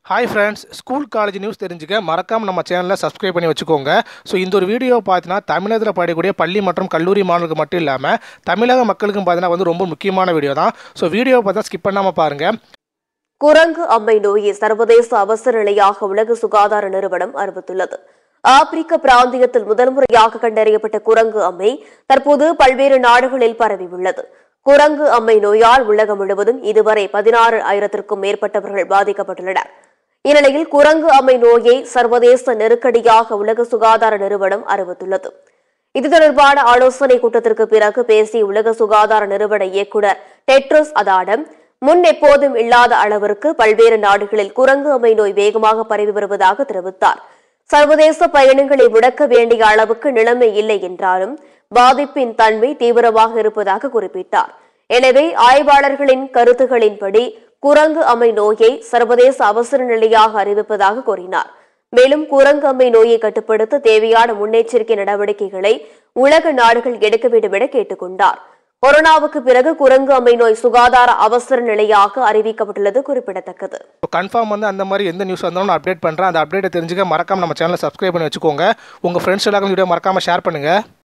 hi friends school college news தெரிஞ்சுக்க மறக்காம நம்ம சேனலை சப்ஸ்கிரைப் பண்ணி வச்சுக்கோங்க ஸோ இந்த ஒரு வீடியோ பார்த்தீங்கன்னா தமிழகத்தில் படிக்கக்கூடிய பள்ளி மற்றும் கல்லூரி மாணவர்களுக்கு மட்டும் இல்லாமல் தமிழக மக்களுக்கும் பார்த்தீங்கன்னா வந்து ரொம்ப முக்கியமான வீடியோ தான் ஸோ வீடியோ பார்த்தா ஸ்கிப் பண்ணாமல் பாருங்கள் குரங்கு அம்மை நோயை சர்வதேச அவசர நிலையாக உலக சுகாதார நிறுவனம் அறிவித்துள்ளது ஆப்பிரிக்க பிராந்தியத்தில் முதல் முறையாக கண்டறியப்பட்ட குரங்கு அம்மை தற்போது பல்வேறு நாடுகளில் பரவியுள்ளது குரங்கு அம்மை நோயால் உலகம் முழுவதும் இதுவரை பதினாறு ஆயிரத்திற்கும் மேற்பட்டவர்கள் பாதிக்கப்பட்டுள்ளனர் இந்நிலையில் குரங்கு அம்மை நோயை சர்வதேச நெருக்கடியாக உலக சுகாதார நிறுவனம் அறிவித்துள்ளது இது தொடர்பான ஆலோசனை கூட்டத்திற்கு பிறகு பேசிய உலக சுகாதார நிறுவன இயக்குநர் டெட்ரோஸ் அதாடம் முன் எப்போதும் இல்லாத அளவிற்கு பல்வேறு நாடுகளில் குரங்கு அம்மை நோய் வேகமாக பரவி வருவதாக தெரிவித்தார் சர்வதேச பயணங்களை முடக்க வேண்டிய அளவுக்கு நிலைமை இல்லை என்றாலும் பாதிப்பின் தன்மை தீவிரமாக இருப்பதாக குறிப்பிட்டார் எனவே ஆய்வாளர்களின் கருத்துகளின்படி குரங்கு அம்மை நோயை சர்வதேச அவசர நிலையாக அறிவிப்பதாக கூறினார் மேலும் குரங்கு அம்மை நோயை கட்டுப்படுத்த தேவையான முன்னெச்சரிக்கை நடவடிக்கைகளை உலக நாடுகள் எடுக்க வேண்டும் என கேட்டுக் கொண்டார் கொரோனாவுக்கு பிறகு குரங்கு அம்மை நோய் சுகாதார அவசர நிலையாக அறிவிக்கப்பட்டுள்ளது குறிப்பிடத்தக்கது ஸோ கன்ஃபார்ம் வந்து அந்த மாதிரி எந்த நியூஸ் வந்தாலும் நான் அப்டேட் பண்ணுறேன் அந்த அப்டேட்டை தெரிஞ்சுக்க மறக்காம நம்ம சேனலை சப்ஸ்கிரைப் பண்ணி வச்சுக்கோங்க உங்கள் ஃப்ரெண்ட்ஸ் எல்லாருக்கும் வீடியோ மறக்காமல் ஷேர் பண்ணுங்கள்